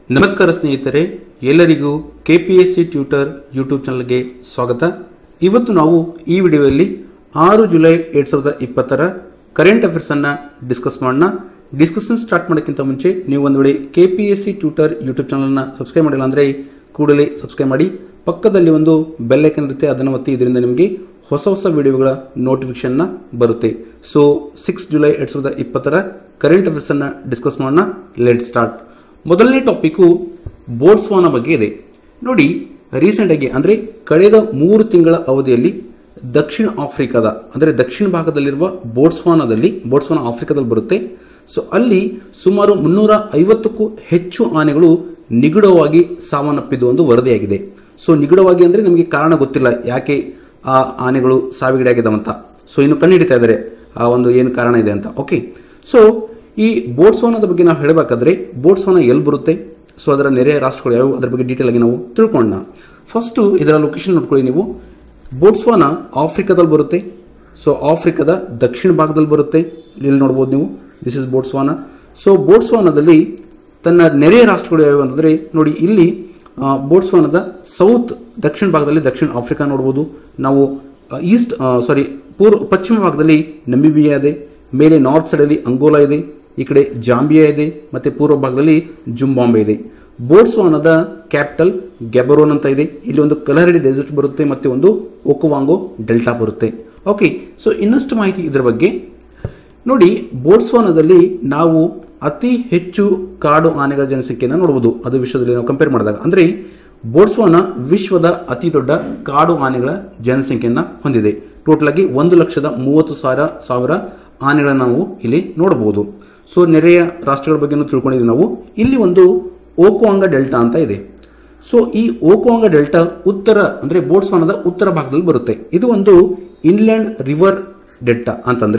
ನಮಸ್ಕಾರ ಸ್ನೇಹಿತರೆ ಎಲ್ಲರಿಗೂ ಕೆಪಿಎಸ್ಸಿ ಟ್ಯೂಟರ್ ಯೂಟ್ಯೂಬ್ ಚಾನಲ್ಗೆ ಸ್ವಾಗತ ಇವತ್ತು ನಾವು ಈ ವಿಡಿಯೋದಲ್ಲಿ ಆರು ಜುಲೈ ಎರಡ್ ಸಾವಿರದ ಇಪ್ಪತ್ತರ ಕರೆಂಟ್ ಅಫೇರ್ಸ್ ಅನ್ನ ಡಿಸ್ಕಸ್ ಮಾಡೋಣ ಡಿಸ್ಕಷನ್ ಸ್ಟಾರ್ಟ್ ಮಾಡೋಕ್ಕಿಂತ ಮುಂಚೆ ನೀವು ಒಂದು ವೇಳೆ ಕೆಪಿಎಸ್ಸಿ ಟ್ಯೂಟರ್ ಯೂಟ್ಯೂಬ್ ಚಾನಲ್ನ ಸಬ್ಸ್ಕ್ರೈಬ್ ಮಾಡಿಲ್ಲ ಅಂದ್ರೆ ಕೂಡಲೇ ಸಬ್ಸ್ಕ್ರೈಬ್ ಮಾಡಿ ಪಕ್ಕದಲ್ಲಿ ಒಂದು ಬೆಲ್ ಐಕನ್ ಇರುತ್ತೆ ಅದನ್ನು ಒತ್ತಿ ಇದರಿಂದ ನಿಮಗೆ ಹೊಸ ಹೊಸ ವಿಡಿಯೋಗಳ ನೋಟಿಫಿಕೇಶನ್ ಬರುತ್ತೆ ಸೊ ಸಿಕ್ಸ್ ಜುಲೈ ಎರಡ್ ಸಾವಿರದ ಇಪ್ಪತ್ತರ ಕರೆಂಟ್ ಅಫೇರ್ಸ್ ಅನ್ನ ಡಿಸ್ಕಸ್ ಮಾಡೋಣ ಲೆಟ್ ಸ್ಟಾರ್ಟ್ ಮೊದಲನೇ ಟಾಪಿಕ್ಕು ಬೋಟ್ಸ್ವಾನ ಬಗ್ಗೆ ಇದೆ ನೋಡಿ ರೀಸೆಂಟ್ ಆಗಿ ಅಂದ್ರೆ ಕಳೆದ ಮೂರು ತಿಂಗಳ ಅವಧಿಯಲ್ಲಿ ದಕ್ಷಿಣ ಆಫ್ರಿಕಾದ ಅಂದ್ರೆ ದಕ್ಷಿಣ ಭಾಗದಲ್ಲಿರುವ ಬೋಟ್ಸ್ವಾನದಲ್ಲಿ ಬೋಟ್ಸ್ವಾನ ಆಫ್ರಿಕಾದಲ್ಲಿ ಬರುತ್ತೆ ಸೊ ಅಲ್ಲಿ ಸುಮಾರು ಮುನ್ನೂರ ಐವತ್ತಕ್ಕೂ ಹೆಚ್ಚು ಆನೆಗಳು ನಿಗೂಢವಾಗಿ ಸಾವನ್ನಪ್ಪಿದ್ದು ಒಂದು ವರದಿಯಾಗಿದೆ ಸೊ ನಿಗೂಢವಾಗಿ ಅಂದ್ರೆ ನಮಗೆ ಕಾರಣ ಗೊತ್ತಿಲ್ಲ ಯಾಕೆ ಆ ಆನೆಗಳು ಸಾವಿಗೀಡಾಗಿದ್ದಾವಂತ ಸೊ ಇನ್ನು ಕಂಡುಹಿಡಿತಾ ಇದ್ದಾರೆ ಆ ಒಂದು ಏನು ಕಾರಣ ಇದೆ ಅಂತ ಓಕೆ ಸೊ ಈ ಬೋಟ್ಸ್ವಾನದ ಬಗ್ಗೆ ನಾವು ಹೇಳಬೇಕಾದ್ರೆ ಬೋಟ್ಸ್ವಾನ ಎಲ್ಲಿ ಬರುತ್ತೆ ಸೊ ಅದರ ನೆರೆಯ ರಾಷ್ಟ್ರಗಳು ಯಾವುವು ಅದರ ಬಗ್ಗೆ ಡೀಟೇಲ್ ಆಗಿ ನಾವು ತಿಳ್ಕೊಳ್ಳೋಣ ಫಸ್ಟು ಇದರ ಲೊಕೇಶನ್ ನೋಡ್ಕೊಳ್ಳಿ ನೀವು ಬೋಟ್ಸ್ವಾನ ಆಫ್ರಿಕಾದಲ್ಲಿ ಬರುತ್ತೆ ಸೊ ಆಫ್ರಿಕಾದ ದಕ್ಷಿಣ ಭಾಗದಲ್ಲಿ ಬರುತ್ತೆ ಇಲ್ಲಿ ನೋಡ್ಬೋದು ನೀವು ದಿಸ್ ಇಸ್ ಬೋಟ್ಸ್ವಾನ ಸೊ ಬೋಟ್ಸ್ವಾನದಲ್ಲಿ ತನ್ನ ನೆರೆಯ ರಾಷ್ಟ್ರಗಳು ಯಾವುವು ಅಂತಂದ್ರೆ ನೋಡಿ ಇಲ್ಲಿ ಆ, ಬೋಟ್ಸ್ವಾನದ ಸೌತ್ ದಕ್ಷಿಣ ಭಾಗದಲ್ಲಿ ದಕ್ಷಿಣ ಆಫ್ರಿಕಾ ನೋಡ್ಬೋದು ನಾವು ಈಸ್ಟ್ ಸಾರಿ ಪೂರ್ವ ಪಶ್ಚಿಮ ಭಾಗದಲ್ಲಿ ನಮಿಬಿಯಾ ಇದೆ ಮೇಲೆ ನಾರ್ತ್ ಸೈಡಲ್ಲಿ ಅಂಗೋಲಾ ಇದೆ ಈ ಕಡೆ ಜಾಂಬಿಯಾ ಇದೆ ಮತ್ತೆ ಪೂರ್ವ ಭಾಗದಲ್ಲಿ ಜುಂಬಾಂಬೆ ಇದೆ ಬೋಟ್ಸ್ವಾನದ ಕ್ಯಾಪಿಟಲ್ ಗ್ಯಾಬರೋನ್ ಅಂತ ಇದೆ ಇಲ್ಲಿ ಒಂದು ಕಲಹರಿ ಡೆಸರ್ಟ್ ಬರುತ್ತೆ ಮತ್ತೆ ಒಂದು ಓಕುವಾಂಗೋ ಡೆಲ್ಟಾ ಬರುತ್ತೆ ಓಕೆ ಸೊ ಇನ್ನಷ್ಟು ಮಾಹಿತಿ ಇದರ ಬಗ್ಗೆ ನೋಡಿ ಬೋಟ್ಸ್ವಾನದಲ್ಲಿ ನಾವು ಅತಿ ಹೆಚ್ಚು ಕಾಡು ಆನೆಗಳ ಜನಸಂಖ್ಯೆಯನ್ನು ನೋಡಬಹುದು ಅದು ವಿಶ್ವದಲ್ಲಿ ನಾವು ಕಂಪೇರ್ ಮಾಡಿದಾಗ ಅಂದ್ರೆ ಬೋಟ್ಸ್ವಾನ ವಿಶ್ವದ ಅತಿ ದೊಡ್ಡ ಕಾಡು ಆನೆಗಳ ಜನಸಂಖ್ಯೆಯನ್ನ ಹೊಂದಿದೆ ಟೋಟಲ್ ಆಗಿ ಒಂದು ಲಕ್ಷದ ಮೂವತ್ತು ಸಾವಿರ ಸಾವಿರ ಆನೆಗಳನ್ನು ನಾವು ಇಲ್ಲಿ ನೋಡಬಹುದು ಸೊ ನೆರೆಯ ರಾಷ್ಟ್ರಗಳ ಬಗ್ಗೆನೂ ತಿಳ್ಕೊಂಡಿದ್ದೀವಿ ನಾವು ಇಲ್ಲಿ ಒಂದು ಓಕುವಾಂಗ ಡೆಲ್ಟಾ ಅಂತ ಇದೆ ಸೊ ಈ ಓಕುವಾಂಗ ಡೆಲ್ಟಾ ಉತ್ತರ ಅಂದ್ರೆ ಬೋಟ್ಸ್ವಾನದ ಉತ್ತರ ಭಾಗದಲ್ಲಿ ಬರುತ್ತೆ ಇದು ಒಂದು ಇನ್ಲ್ಯಾಂಡ್ ರಿವರ್ ಡೆಲ್ಟಾ ಅಂತಂದ್ರೆ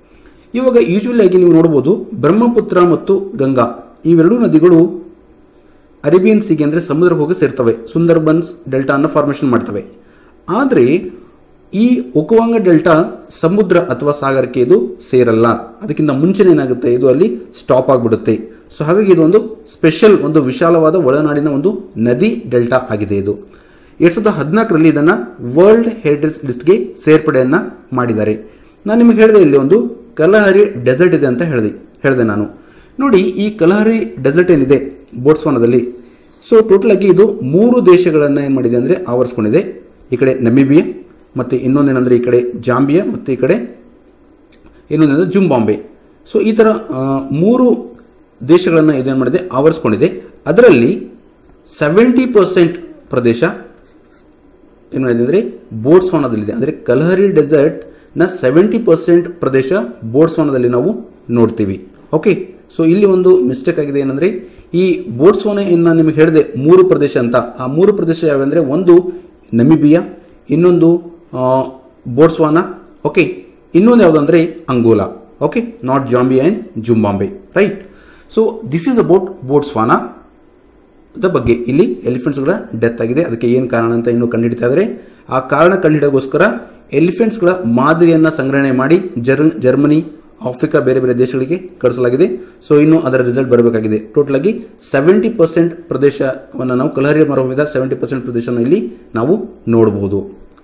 ಇವಾಗ ಯೂಶುವಲಿ ಆಗಿ ನೀವು ನೋಡಬಹುದು ಬ್ರಹ್ಮಪುತ್ರ ಮತ್ತು ಗಂಗಾ ಇವೆರಡೂ ನದಿಗಳು ಅರೇಬಿಯನ್ ಸಿಗೆ ಅಂದ್ರೆ ಸಮುದ್ರಕ್ಕೆ ಹೋಗಿ ಸೇರ್ತವೆ ಸುಂದರ್ಬನ್ಸ್ ಡೆಲ್ಟಾ ಅನ್ನ ಫಾರ್ಮೇಷನ್ ಮಾಡ್ತವೆ ಆದರೆ ಈ ಒಕುವಾಂಗ ಡೆಲ್ಟಾ ಸಮುದ್ರ ಅಥವಾ ಸಾಗರಕ್ಕೆ ಇದು ಸೇರಲ್ಲ ಅದಕ್ಕಿಂತ ಮುಂಚೆನೇ ಏನಾಗುತ್ತೆ ಇದು ಅಲ್ಲಿ ಸ್ಟಾಪ್ ಆಗಿಬಿಡುತ್ತೆ ಸೊ ಹಾಗಾಗಿ ಇದು ಒಂದು ಸ್ಪೆಷಲ್ ಒಂದು ವಿಶಾಲವಾದ ಒಳನಾಡಿನ ಒಂದು ನದಿ ಡೆಲ್ಟಾ ಆಗಿದೆ ಇದು ಎರಡ್ ಸಾವಿರದ ಹದಿನಾಲ್ಕರಲ್ಲಿ ಇದನ್ನ ವರ್ಲ್ಡ್ ಹೆರಿಟೇಜ್ ಲಿಸ್ಟ್ಗೆ ಸೇರ್ಪಡೆಯನ್ನ ಮಾಡಿದ್ದಾರೆ ನಾನು ನಿಮಗೆ ಹೇಳಿದೆ ಇಲ್ಲಿ ಒಂದು ಕಲಹರಿ ಡೆಸರ್ಟ್ ಇದೆ ಅಂತ ಹೇಳಿದೆ ಹೇಳಿದೆ ನಾನು ನೋಡಿ ಈ ಕಲಹರಿ ಡೆಸರ್ಟ್ ಏನಿದೆ ಬೋಟ್ಸ್ವಾನದಲ್ಲಿ ಸೊ ಟೋಟಲ್ ಆಗಿ ಇದು ಮೂರು ದೇಶಗಳನ್ನ ಏನ್ ಮಾಡಿದೆ ಅಂದ್ರೆ ಆವರಿಸ್ಕೊಂಡಿದೆ ಈ ಕಡೆ ನಮಿಬಿಯಾ ಮತ್ತೆ ಇನ್ನೊಂದೇನಂದ್ರೆ ಈ ಕಡೆ ಜಾಂಬಿಯಾ ಮತ್ತೆ ಈ ಕಡೆ ಇನ್ನೊಂದೇನಂದ್ರೆ ಜುಂಬಾಂಬೆ ಸೊ ಈ ತರ ಆ, ಮೂರು ದೇಶಗಳನ್ನು ಇದೇನು ಮಾಡಿದೆ ಆವರಿಸ್ಕೊಂಡಿದೆ ಅದರಲ್ಲಿ ಸೆವೆಂಟಿ ಪರ್ಸೆಂಟ್ ಪ್ರದೇಶ ಏನು ಮಾಡಿದೆ ಅಂದರೆ ಬೋಟ್ಸ್ವಾನದಲ್ಲಿದೆ ಅಂದರೆ ಕಲಹರಿ ಡೆಸರ್ಟ್ ನ ಸೆವೆಂಟಿ ಪರ್ಸೆಂಟ್ ಪ್ರದೇಶ ಬೋಟ್ಸ್ವಾನದಲ್ಲಿ ನಾವು ನೋಡ್ತೀವಿ ಓಕೆ ಸೊ ಇಲ್ಲಿ ಒಂದು ಮಿಸ್ಟೇಕ್ ಆಗಿದೆ ಏನಂದ್ರೆ ಈ ಬೋಟ್ಸ್ವಾನ ಏನು ನಾನು ನಿಮಗೆ ಹೇಳಿದೆ ಮೂರು ಪ್ರದೇಶ ಅಂತ ಆ ಮೂರು ಪ್ರದೇಶ ಯಾವಂದ್ರೆ ಒಂದು ನಮಿಬಿಯಾ ಇನ್ನೊಂದು ಆ, ಬೋಟ್ಸ್ವಾನ ಓಕೆ ಇನ್ನೊಂದು ಯಾವುದಂದ್ರೆ Angola okay not Zambia and Zimbabwe right so this is about Botswana ದ ಬಗ್ಗೆ ಇಲ್ಲಿ ಎಲಿಫೆಂಟ್ಸ್ಗಳ ಡೆತ್ ಆಗಿದೆ ಅದಕ್ಕೆ ಏನು ಕಾರಣ ಅಂತ ಇನ್ನೂ ಕಂಡುಹಿಡಿತಾ ಇದ್ದಾರೆ ಆ ಕಾರಣ ಕಂಡುಹಿಡಿಯೋಗೋಸ್ಕರ ಎಲಿಫೆಂಟ್ಸ್ಗಳ ಮಾದರಿಯನ್ನ ಸಂಗ್ರಹಣೆ ಮಾಡಿ ಜರ್ ಜರ್ಮನಿ ಆಫ್ರಿಕಾ ಬೇರೆ ಬೇರೆ ದೇಶಗಳಿಗೆ ಕಳಿಸಲಾಗಿದೆ ಸೊ ಇನ್ನು ಅದರ ರಿಸಲ್ಟ್ ಬರಬೇಕಾಗಿದೆ ಟೋಟಲ್ ಆಗಿ ಸೆವೆಂಟಿ ಪರ್ಸೆಂಟ್ ಪ್ರದೇಶವನ್ನು ನಾವು ಕಲಹರಿ ಮರವಿದ ಸೆವೆಂಟಿ ಪರ್ಸೆಂಟ್ ಪ್ರದೇಶವನ್ನು ಇಲ್ಲಿ ನಾವು ನೋಡಬಹುದು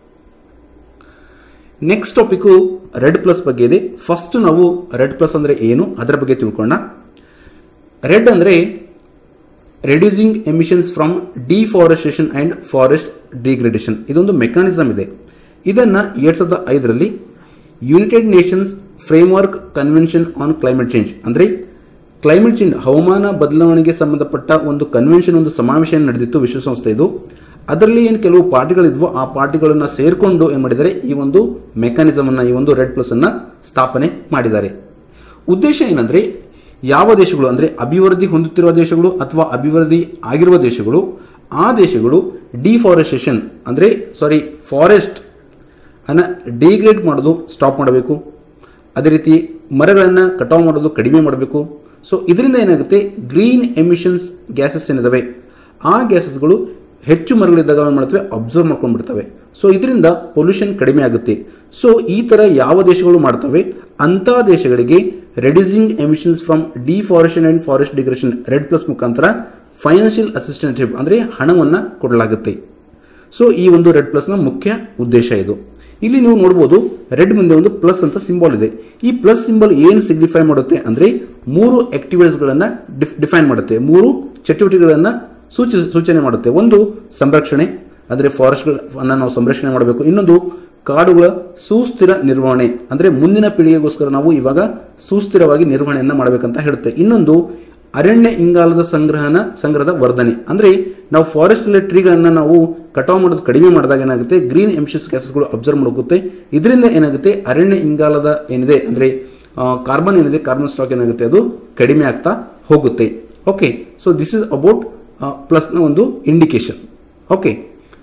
ನೆಕ್ಸ್ಟ್ ಟಾಪಿಕ್ ರೆಡ್ ಪ್ಲಸ್ ಬಗ್ಗೆ ಇದೆ ಫಸ್ಟ್ ನಾವು ರೆಡ್ ಪ್ಲಸ್ ಅಂದ್ರೆ ಏನು ಅದರ ಬಗ್ಗೆ ತಿಳ್ಕೊಳ್ಳೋಣ ರೆಡ್ ಅಂದ್ರೆ reducing emissions from deforestation and forest degradation ಇದೊಂದು ಮೆಕ್ಯಾನಿಸಮ್ ಇದೆ ಇದನ್ನ ಎರಡ್ ಸಾವಿರದ ಐದರಲ್ಲಿ United Nations Framework Convention on Climate Change ಅಂದ್ರೆ ಕ್ಲೈಮೇಟ್ ಚೇಂಜ್ ಹವಾಮಾನ ಬದಲಾವಣೆಗೆ ಸಂಬಂಧಪಟ್ಟ ಒಂದು ಕನ್ವೆನ್ಷನ್ ಒಂದು ಸಮಾವೇಶ ನಡೆದಿತ್ತು ವಿಶ್ವಸಂಸ್ಥೆ ಇದು ಅದರಲ್ಲಿ ಏನು ಕೆಲವು ಪಾರ್ಟಿಗಳಿದ್ವು ಆ ಪಾರ್ಟಿಗಳನ್ನ ಸೇರ್ಕೊಂಡು ಏನ್ ಮಾಡಿದ್ದಾರೆ ಈ ಒಂದು ಮೆಕ್ಯಾನಿಸಮ್ ಅನ್ನ ಈ ಒಂದು ರೆಡ್ ಪ್ಲಸ್ ಅನ್ನ ಸ್ಥಾಪನೆ ಮಾಡಿದ್ದಾರೆ ಉದ್ದೇಶ ಏನಂದ್ರೆ ಯಾವ ದೇಶಗಳು ಅಂದ್ರೆ ಅಭಿವೃದ್ಧಿ ಹೊಂದುತ್ತಿರುವ ದೇಶಗಳು ಅಥವಾ ಅಭಿವೃದ್ಧಿ ಆಗಿರುವ ದೇಶಗಳು ಆ ದೇಶಗಳು ಡಿಫಾರೆಸ್ಟೇಷನ್ ಅಂದ್ರೆ ಸಾರಿ ಫಾರೆಸ್ಟ್ ಅನ್ನ ಡಿಗ್ರೇಡ್ ಮಾಡೋದು ಸ್ಟಾಪ್ ಮಾಡಬೇಕು ಅದೇ ರೀತಿ ಮರಗಳನ್ನು ಕಟಾವು ಮಾಡೋದು ಕಡಿಮೆ ಮಾಡಬೇಕು ಸೊ ಇದರಿಂದ ಏನಾಗುತ್ತೆ ಗ್ರೀನ್ ಎಮಿಷನ್ಸ್ ಗ್ಯಾಸಸ್ ಏನಿದಾವೆ ಆ ಗ್ಯಾಸಸ್ಗಳು ಹೆಚ್ಚು ಮರಗಳಿದ್ದಾಗ ಏನು ಮಾಡ್ತವೆ ಅಬ್ಸರ್ವ್ ಮಾಡ್ಕೊಂಡ್ಬಿಡ್ತವೆ ಸೊ ಇದರಿಂದ ಪೊಲ್ಯೂಷನ್ ಕಡಿಮೆ ಆಗುತ್ತೆ ಸೊ ಈ ತರ ಯಾವ ದೇಶಗಳು ಮಾಡ್ತವೆ ಅಂತ ದೇಶಗಳಿಗೆ reducing emissions from deforestation and forest degradation REDD plus ಮುಖಾಂತರ ಫೈನಾನ್ಷಿಯಲ್ ಅಸಿಸ್ಟೆನ್ಶಿಪ್ ಅಂದರೆ ಹಣವನ್ನು ಕೊಡಲಾಗುತ್ತೆ ಸೊ ಈ ಒಂದು ರೆಡ್ ಪ್ಲಸ್ನ ಮುಖ್ಯ ಉದ್ದೇಶ ಇದು ಇಲ್ಲಿ ನೀವು ನೋಡ್ಬೋದು ರೆಡ್ ಮುಂದೆ ಒಂದು ಪ್ಲಸ್ ಅಂತ ಸಿಂಬಲ್ ಇದೆ ಈ ಪ್ಲಸ್ ಸಿಂಬಲ್ ಏನು ಸಿಗ್ನಿಫೈ ಮಾಡುತ್ತೆ ಅಂದ್ರೆ ಮೂರು ಆಕ್ಟಿವಿಟೀಸ್ಗಳನ್ನು ಡಿಫೈನ್ ಮಾಡುತ್ತೆ ಮೂರು ಚಟುವಟಿಕೆಗಳನ್ನು ಸೂಚಿ ಸೂಚನೆ ಮಾಡುತ್ತೆ ಒಂದು ಸಂರಕ್ಷಣೆ ಅಂದರೆ ಫಾರೆಸ್ಟ್ಗಳನ್ನು ನಾವು ಸಂರಕ್ಷಣೆ ಮಾಡಬೇಕು ಇನ್ನೊಂದು ಕಾಡುಗಳ ಸುಸ್ಥಿರ ನಿರ್ವಹಣೆ ಅಂದರೆ ಮುಂದಿನ ಪೀಳಿಗೆಗೋಸ್ಕರ ನಾವು ಇವಾಗ ಸುಸ್ಥಿರವಾಗಿ ನಿರ್ವಹಣೆಯನ್ನು ಮಾಡಬೇಕಂತ ಹೇಳುತ್ತೆ ಇನ್ನೊಂದು ಅರಣ್ಯ ಇಂಗಾಲದ ಸಂಗ್ರಹಣ ಸಂಗ್ರಹದ ವರ್ಧನೆ ಅಂದ್ರೆ ನಾವು ಫಾರೆಸ್ಟ್ ಅಲ್ಲಿ ಟ್ರೀಗಳನ್ನ ನಾವು ಕಟಾವು ಮಾಡೋದು ಕಡಿಮೆ ಮಾಡಿದಾಗ ಏನಾಗುತ್ತೆ ಗ್ರೀನ್ ಎಮಿಷನ್ಸ್ ಗ್ಯಾಸಸ್ಗಳು ಅಬ್ಸರ್ವ್ ಮಾಡೋಗುತ್ತೆ ಇದರಿಂದ ಏನಾಗುತ್ತೆ ಅರಣ್ಯ ಇಂಗಾಲದ ಏನಿದೆ ಅಂದ್ರೆ ಕಾರ್ಬನ್ ಏನಿದೆ ಕಾರ್ಬನ್ ಸ್ಟಾಕ್ ಏನಾಗುತ್ತೆ ಅದು ಕಡಿಮೆ ಆಗ್ತಾ ಹೋಗುತ್ತೆ okay so this is about ಪ್ಲಸ್ನ ಒಂದು ಇಂಡಿಕೇಶನ್ ಓಕೆ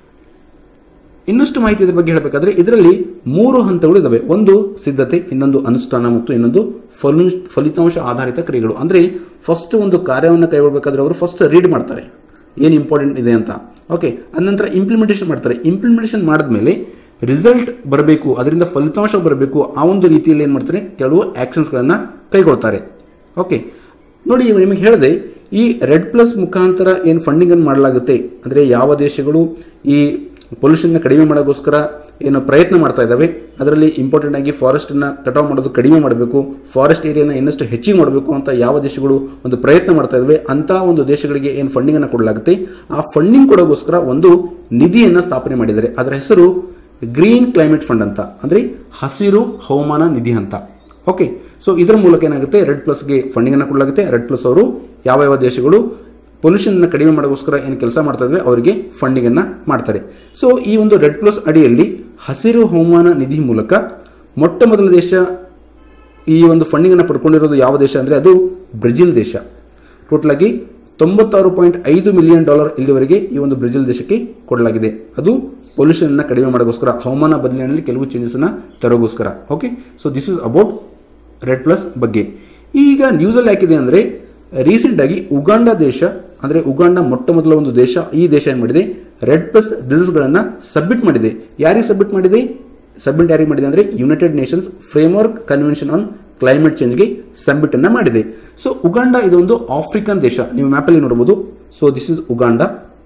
ಇನ್ನಷ್ಟು ಮಾಹಿತಿ ಇದ್ರ ಬಗ್ಗೆ ಹೇಳಬೇಕಾದ್ರೆ ಇದರಲ್ಲಿ ಮೂರು ಹಂತಗಳು ಇದಾವೆ ಒಂದು ಸಿದ್ಧತೆ ಇನ್ನೊಂದು ಅನುಷ್ಠಾನ ಮತ್ತು ಇನ್ನೊಂದು ಫಲು ಫಲಿತಾಂಶ ಆಧಾರಿತ ಕ್ರಿಯೆಗಳು ಅಂದ್ರೆ ಫಸ್ಟ್ ಒಂದು ಕಾರ್ಯವನ್ನು ಕೈಗೊಳ್ಳಬೇಕಾದ್ರೆ ಅವರು ಫಸ್ಟ್ ರೀಡ್ ಮಾಡ್ತಾರೆ ಏನು ಇಂಪಾರ್ಟೆಂಟ್ ಇದೆ ಅಂತ ಓಕೆ ಅನಂತರ ಇಂಪ್ಲಿಮೆಂಟೇಷನ್ ಮಾಡ್ತಾರೆ ಇಂಪ್ಲಿಮೆಂಟೇಷನ್ ಮಾಡಿದ್ಮೇಲೆ ರಿಸಲ್ಟ್ ಬರಬೇಕು ಅದರಿಂದ ಫಲಿತಾಂಶ ಬರಬೇಕು ಆ ಒಂದು ರೀತಿಯಲ್ಲಿ ಏನು ಮಾಡ್ತಾರೆ ಕೆಲವು ಆಕ್ಷನ್ಸ್ಗಳನ್ನು ಕೈಗೊಳ್ತಾರೆ ಓಕೆ ನೋಡಿ ಇವಾಗ ನಿಮಗೆ ಹೇಳಿದೆ ಈ ರೆಡ್ ಪ್ಲಸ್ ಮುಖಾಂತರ ಏನು ಫಂಡಿಂಗ್ ಅನ್ನು ಮಾಡಲಾಗುತ್ತೆ ಅಂದರೆ ಯಾವ ದೇಶಗಳು ಈ ಪೊಲ್ಯೂಷನ್ನ ಕಡಿಮೆ ಮಾಡೋಕ್ಕೋಸ್ಕರ ಏನು ಪ್ರಯತ್ನ ಮಾಡ್ತಾ ಇದ್ದಾವೆ ಅದರಲ್ಲಿ ಇಂಪಾರ್ಟೆಂಟ್ ಆಗಿ ಫಾರೆಸ್ಟ್ ಅನ್ನ ಕಟಾವು ಮಾಡೋದು ಕಡಿಮೆ ಮಾಡಬೇಕು ಫಾರೆಸ್ಟ್ ಏರಿಯಾನ ಇನ್ನಷ್ಟು ಹೆಚ್ಚಿಗೆ ಮಾಡಬೇಕು ಅಂತ ಯಾವ ದೇಶಗಳು ಒಂದು ಪ್ರಯತ್ನ ಮಾಡ್ತಾ ಇದ್ದಾವೆ ಅಂತ ಒಂದು ದೇಶಗಳಿಗೆ ಏನು ಫಂಡಿಂಗ್ ಅನ್ನು ಕೊಡಲಾಗುತ್ತೆ ಆ ಫಂಡಿಂಗ್ ಕೊಡೋಗೋಸ್ಕರ ಒಂದು ನಿಧಿಯನ್ನ ಸ್ಥಾಪನೆ ಮಾಡಿದ್ದಾರೆ ಅದರ ಹೆಸರು ಗ್ರೀನ್ ಕ್ಲೈಮೇಟ್ ಫಂಡ್ ಅಂತ ಅಂದ್ರೆ ಹಸಿರು ಹವಾಮಾನ ನಿಧಿ ಅಂತ ಓಕೆ ಸೊ ಇದರ ಮೂಲಕ ಏನಾಗುತ್ತೆ ರೆಡ್ ಪ್ಲಸ್ಗೆ ಫಂಡಿಂಗ್ ಅನ್ನು ಕೊಡಲಾಗುತ್ತೆ ರೆಡ್ ಪ್ಲಸ್ ಅವರು ಯಾವ ಯಾವ ದೇಶಗಳು ಪೊಲ್ಯೂಷನ್ ಕಡಿಮೆ ಮಾಡೋಕ್ಕೋಸ್ಕರ ಏನು ಕೆಲಸ ಮಾಡ್ತಾ ಇದ್ವಿ ಅವರಿಗೆ ಫಂಡಿಂಗ್ ಅನ್ನ ಮಾಡ್ತಾರೆ ಸೊ ಈ ಒಂದು ರೆಡ್ ಪ್ಲಸ್ ಅಡಿಯಲ್ಲಿ ಹಸಿರು ಹವಾಮಾನ ನಿಧಿ ಮೂಲಕ ಮೊಟ್ಟ ಮೊದಲ ದೇಶ ಈ ಒಂದು ಫಂಡಿಂಗ್ ಅನ್ನು ಪಡ್ಕೊಂಡಿರೋದು ಯಾವ ದೇಶ ಅಂದ್ರೆ ಅದು ಬ್ರೆಜಿಲ್ ದೇಶ ಟೋಟಲ್ ಆಗಿ ತೊಂಬತ್ತಾರು ಪಾಯಿಂಟ್ ಐದು ಮಿಲಿಯನ್ ಡಾಲರ್ ಇಲ್ಲಿವರೆಗೆ ಈ ಒಂದು ಬ್ರೆಜಿಲ್ ದೇಶಕ್ಕೆ ಕೊಡಲಾಗಿದೆ ಅದು ಪೊಲ್ಯೂಷನ್ ಅನ್ನ ಕಡಿಮೆ ಮಾಡೋಕ್ಕೋಸ್ಕರ ಹವಾಮಾನ ಬದಲಾವಣೆಯಲ್ಲಿ ಕೆಲವು ಚೇಂಜಸ್ ಅನ್ನ ತರೋಗೋಸ್ಕರ okay so this is about REDD plus ಬಗ್ಗೆ ಈಗ ನ್ಯೂಸಲ್ಲಿ ಯಾಕಿದೆ ಅಂದ್ರೆ ರೀಸೆಂಟ್ ಆಗಿ ಉಗಾಂಡ ದೇಶ ಅಂದ್ರೆ ಉಗಾಂಡ ಮೊಟ್ಟ ಮೊದಲ ಒಂದು ದೇಶ ಈ ದೇಶ ಏನ್ ಮಾಡಿದೆ ರೆಡ್ ಪ್ಲಸ್ ಗಳನ್ನ ಸಬ್ಮಿಟ್ ಮಾಡಿದೆ ಯಾರಿಗೆ ಸಬ್ಮಿಟ್ ಮಾಡಿದೆ ಸಬ್ಮಿಟ್ ಯಾರಿಗೆ ಮಾಡಿದೆ ಅಂದ್ರೆ United Nations Framework Convention on Climate ಚೇಂಜ್ಗೆ ಸಬ್ಮಿಟ್ ಅನ್ನ ಮಾಡಿದೆ ಸೊ ಉಗಾಂಡ ಇದೊಂದು ಆಫ್ರಿಕನ್ ದೇಶ ನೀವು ಮ್ಯಾಪಲ್ಲಿ ನೋಡಬಹುದು ಸೊ ದಿಸ್ ಇಸ್ ಉಗಾಂಡ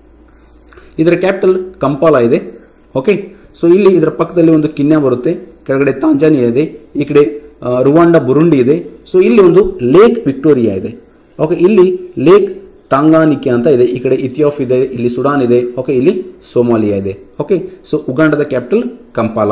ಇದರ ಕ್ಯಾಪಿಟಲ್ ಕಂಪಾಲ ಇದೆ ಓಕೆ ಸೊ ಇಲ್ಲಿ ಇದರ ಪಕ್ಕದಲ್ಲಿ ಒಂದು ಕಿನ್ಯಾ ಬರುತ್ತೆ ಕೆಳಗಡೆ ತಾಂಜಾನಿಯಾ ಇದೆ ಈ ಕಡೆ ಆ, ರುವಾಂಡ ಬುರುಂಡಿ ಇದೆ ಸೊ ಇಲ್ಲಿ ಒಂದು ಲೇಕ್ ವಿಕ್ಟೋರಿಯಾ ಇದೆ ಓಕೆ ಇಲ್ಲಿ ಲೇಕ್ ತಾಂಗಾನಿಕೆ ಅಂತ ಇದೆ ಈ ಕಡೆ ಇಥಿಯೋಪ್ ಇದೆ ಇಲ್ಲಿ ಸುಡಾನ್ ಇದೆ ಓಕೆ ಇಲ್ಲಿ ಸೋಮಾಲಿಯಾ ಇದೆ ಓಕೆ ಸೊ ಉಗಾಂಡದ capital Kampala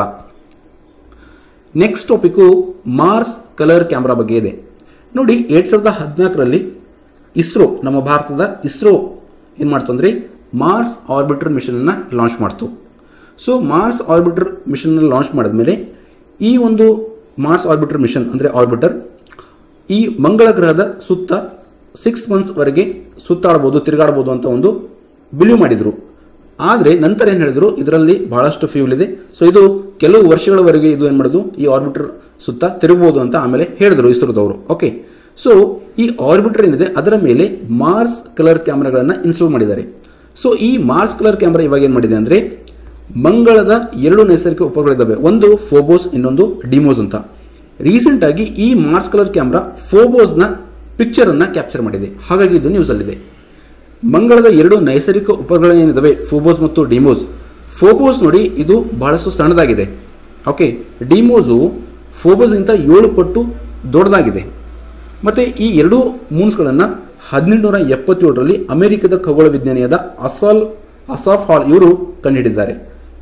next topic Mars colour camera ಬಗ್ಗೆ ಇದೆ ನೋಡಿ ಎರಡ್ ಸಾವಿರದ ಹದಿನಾಲ್ಕರಲ್ಲಿ ಇಸ್ರೋ ನಮ್ಮ ಭಾರತದ ಇಸ್ರೋ ಏನು ಮಾಡ್ತು ಅಂದ್ರೆ ಮಾರ್ಸ್ ಆರ್ಬಿಟರ್ ಮಿಷನ್ ಅನ್ನ ಲಾಂಚ್ ಮಾಡ್ತು so Mars Orbiter Mission launch ಮಾಡಿದ್ಮೇಲೆ ಈ ಒಂದು ಮಾರ್ಸ್ ಆರ್ಬಿಟರ್ ಮಿಷನ್ ಅಂದ್ರೆ ಆರ್ಬಿಟರ್ ಈ ಮಂಗಳ ಗ್ರಹದ ಸುತ್ತ ಸಿಕ್ಸ್ ಮಂತ್ಸ್ ವರೆಗೆ ಸುತ್ತಾಡಬಹುದು ತಿರುಗಾಡಬಹುದು ಅಂತ ಒಂದು ಬಿಲೀವ್ ಮಾಡಿದ್ರು ಆದ್ರೆ ನಂತರ ಏನ್ ಹೇಳಿದ್ರು ಇದರಲ್ಲಿ ಬಹಳಷ್ಟು ಫ್ಯೂಲ್ ಇದೆ ಸೊ ಇದು ಕೆಲವು ವರ್ಷಗಳವರೆಗೆ ಇದು ಏನ್ ಮಾಡೋದು ಈ ಆರ್ಬಿಟರ್ ಸುತ್ತ ತಿರುಗಬಹುದು ಅಂತ ಆಮೇಲೆ ಹೇಳಿದ್ರು ಇಸ್ರೋದವರು ಓಕೆ ಸೊ ಈ ಆರ್ಬಿಟರ್ ಏನಿದೆ ಅದರ ಮೇಲೆ ಮಾರ್ಸ್ ಕಲರ್ ಕ್ಯಾಮ್ರಾಗಳನ್ನ ಇನ್ಸ್ಟಾಲ್ ಮಾಡಿದ್ದಾರೆ ಸೊ ಈ ಮಾರ್ಸ್ ಕಲರ್ ಕ್ಯಾಮ್ರಾ ಇವಾಗ ಏನ್ ಮಾಡಿದೆ ಅಂದ್ರೆ ಮಂಗಳದ ಎರಡು ನೈಸರ್ಗಿಕ ಉಪಗ್ರಹಗಳಿದ್ದಾವೆ ಒಂದು ಫೋಬೋಸ್ ಇನ್ನೊಂದು ಡಿಮೋಸ್ ಅಂತ ರೀಸೆಂಟ್ ಆಗಿ ಈ ಮಾರ್ಸ್ ಕಲರ್ ಕ್ಯಾಮ್ರಾ ಫೋಬೋಸ್ನ ಪಿಕ್ಚರ್ ಅನ್ನ ಕ್ಯಾಪ್ಚರ್ ಮಾಡಿದೆ ಹಾಗಾಗಿ ಇದು ನ್ಯೂಸ್ ಅಲ್ಲಿದೆ ಮಂಗಳದ ಎರಡು ನೈಸರ್ಗಿಕ ಉಪಗ್ರಹ ಏನಿದಾವೆ ಫೋಬೋಸ್ ಮತ್ತು ಡಿಮೋಸ್ ಫೋಬೋಸ್ ನೋಡಿ ಇದು ಬಹಳಷ್ಟು ಸಣ್ಣದಾಗಿದೆ ಓಕೆ ಡಿಮೋಸು ಫೋಬೋಸ್ಗಿಂತ ಏಳು ಪಟ್ಟು ದೊಡ್ಡದಾಗಿದೆ ಮತ್ತೆ ಈ ಎರಡು ಮೂನ್ಸ್ಗಳನ್ನು ಹದಿನೆಂಟುನೂರ ಎಪ್ಪತ್ತೇಳರಲ್ಲಿ ಅಮೆರಿಕದ ಖಗೋಳ ವಿಜ್ಞಾನಿಯಾದ ಅಸಾಲ್ ಅಸಾಫ್ ಹಾಲ್ ಇವರು ಕಂಡುಹಿಡಿದ್ದಾರೆ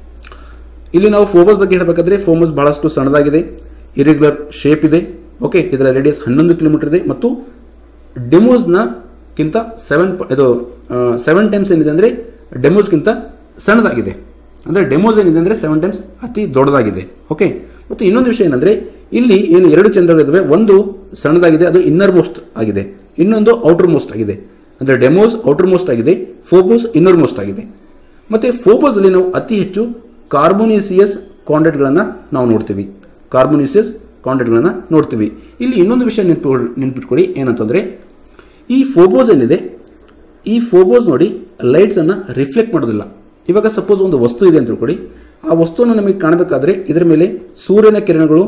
ಇಲ್ಲಿ ನಾವು ಫೋಮಸ್ ಬಗ್ಗೆ ಹೇಳಬೇಕಾದ್ರೆ ಫೋಮಸ್ ಬಹಳಷ್ಟು ಸಣ್ಣದಾಗಿದೆ ಇರೆಗ್ಯುಲರ್ ಶೇಪ್ ಇದೆ ಓಕೆ ಇದರ ರೇಡಿಯಸ್ ಹನ್ನೊಂದು ಕಿಲೋಮೀಟರ್ ಇದೆ ಮತ್ತು ಡೆಮೋಸ್ನ ಕಿಂತ ಸೆವೆನ್ ಇದು ಸೆವೆನ್ ಟೈಮ್ಸ್ ಏನಿದೆ ಅಂದರೆ ಡೆಮೋಸ್ಗಿಂತ ಸಣ್ಣದಾಗಿದೆ ಅಂದರೆ ಡೆಮೋಸ್ ಏನಿದೆ ಅಂದರೆ ಸೆವೆನ್ ಟೈಮ್ಸ್ ಅತಿ ದೊಡ್ಡದಾಗಿದೆ ಓಕೆ ಮತ್ತು ಇನ್ನೊಂದು ವಿಷಯ ಏನಂದರೆ ಇಲ್ಲಿ ಏನು ಎರಡು ಚಂದ್ರಗಳಿದ್ದಾವೆ ಒಂದು ಸಣ್ಣದಾಗಿದೆ ಅದು ಇನ್ನರ್ ಮೋಸ್ಟ್ ಆಗಿದೆ ಇನ್ನೊಂದು ಔಟರ್ ಮೋಸ್ಟ್ ಆಗಿದೆ ಅಂದರೆ ಡೆಮೋಸ್ ಔಟರ್ ಮೋಸ್ಟ್ ಆಗಿದೆ ಫೋಬೋಸ್ ಇನ್ನರ್ ಮೋಸ್ಟ್ ಆಗಿದೆ ಮತ್ತೆ ಫೋಬೋಸ್ ಅಲ್ಲಿ ನಾವು ಅತಿ ಹೆಚ್ಚು ಕಾರ್ಬೋನಿಸಿಯಸ್ ಕಾಂಟ್ರಾಕ್ಟ್ಗಳನ್ನು ನಾವು ನೋಡ್ತೀವಿ ಕಾರ್ಬೋನಿಸಿಯಸ್ ಕಾಂಟ್ರಾಕ್ಟ್ಗಳನ್ನು ನೋಡ್ತೀವಿ ಇಲ್ಲಿ ಇನ್ನೊಂದು ವಿಷಯ ನೆನಪು ನೆನ್ಪಿಟ್ಕೊಳ್ಳಿ ಏನಂತಂದ್ರೆ ಈ ಫೋಬೋಸ್ ಏನಿದೆ ಈ ಫೋಬೋಸ್ ನೋಡಿ ಲೈಟ್ಸ್ ಅನ್ನ ರಿಫ್ಲೆಕ್ಟ್ ಮಾಡೋದಿಲ್ಲ ಇವಾಗ ಸಪೋಸ್ ಒಂದು ವಸ್ತು ಇದೆ ಅಂತ ತಿಳ್ಕೊಳ್ಳಿ ಆ ವಸ್ತುವನ್ನು ನಮಗೆ ಕಾಣಬೇಕಾದ್ರೆ ಇದರ ಮೇಲೆ ಸೂರ್ಯನ ಕಿರಣಗಳು